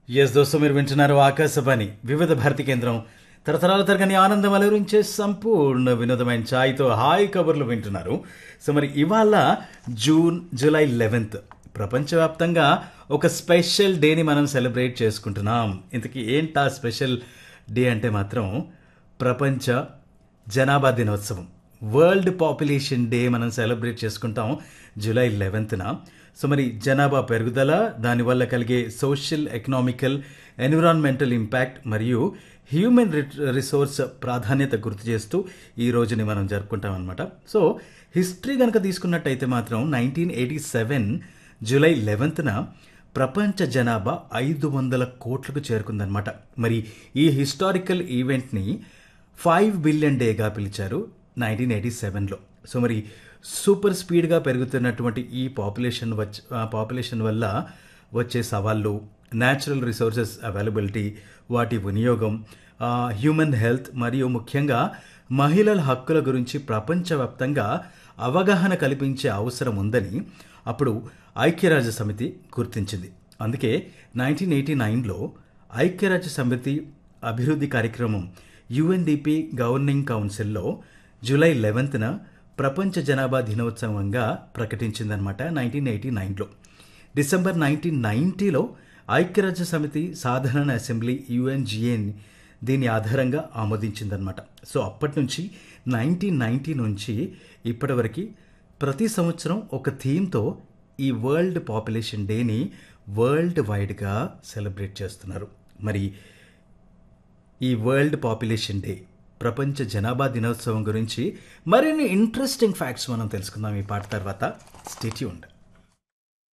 yes దోస్తు మీరు వింటున్నారు ఆకాశవాణి వివిధ భారతి కేంద్రం తరతరాల తరగని ఆనందం అలరించే సంపూర్ణ వినోదమైన ఛాయ్తో హాయ్ కబుర్లు వింటున్నారు సో మరి ఇవాళ జూన్ జూలై లెవెన్త్ ప్రపంచవ్యాప్తంగా ఒక స్పెషల్ డేని మనం సెలబ్రేట్ చేసుకుంటున్నాం ఇంతకీ ఏంటా స్పెషల్ డే అంటే మాత్రం ప్రపంచ జనాభా దినోత్సవం వరల్డ్ పాపులేషన్ డే మనం సెలబ్రేట్ చేసుకుంటాం జూలై లెవెన్త్న సో మరి జనాభా పెరుగుదల దానివల్ల కలిగే సోషల్ ఎకనామికల్ ఎన్విరాన్మెంటల్ ఇంపాక్ట్ మరియు హ్యూమన్ రిసోర్స్ ప్రాధాన్యత గుర్తు చేస్తూ ఈ రోజుని మనం జరుపుకుంటాం అనమాట సో హిస్టరీ కనుక తీసుకున్నట్టయితే మాత్రం నైన్టీన్ ఎయిటీ సెవెన్ జూలై లెవెన్త్న ప్రపంచ జనాభా ఐదు వందల కోట్లకు చేరుకుందనమాట మరి ఈ హిస్టారికల్ ఈవెంట్ని ఫైవ్ బిలియన్ డేగా పిలిచారు నైన్టీన్ ఎయిటీ సెవెన్లో సో మరి సూపర్ స్పీడ్గా పెరుగుతున్నటువంటి ఈ పాపులేషన్ వచ్చ పాపులేషన్ వల్ల వచ్చే సవాళ్ళు న్యాచురల్ రిసోర్సెస్ అవైలబిలిటీ వాటి వినియోగం హ్యూమన్ హెల్త్ మరియు ముఖ్యంగా మహిళల హక్కుల గురించి ప్రపంచవ్యాప్తంగా అవగాహన కల్పించే అవసరం ఉందని అప్పుడు ఐక్యరాజ్య సమితి గుర్తించింది అందుకే నైన్టీన్ ఎయిటీ నైన్లో ఐక్యరాజ్య సమితి అభివృద్ధి కార్యక్రమం యుఎన్డిపి గవర్నింగ్ కౌన్సిల్లో జూలై లెవెన్త్న ప్రపంచ జనాభా దినోత్సవంగా ప్రకటించిందనమాట నైన్టీన్ ఎయిటీ నైన్లో డిసెంబర్ నైన్టీన్ నైంటీలో ఐక్యరాజ్య సమితి సాధారణ అసెంబ్లీ యుఎన్జిఏని దీని ఆధారంగా ఆమోదించిందనమాట సో అప్పటి నుంచి నైన్టీన్ నైంటీ నుంచి ఇప్పటివరకు ప్రతి సంవత్సరం ఒక థీమ్తో ఈ వరల్డ్ పాపులేషన్ డేని వరల్డ్ వైడ్గా సెలబ్రేట్ చేస్తున్నారు మరి ఈ వరల్డ్ పాపులేషన్ డే ప్రపంచ జనాభా దినోత్సవం గురించి మరిన్ని ఇంట్రెస్టింగ్ ఫ్యాక్ట్స్ మనం తెలుసుకుందాం ఈ పాట తర్వాత స్టేట్యూండ్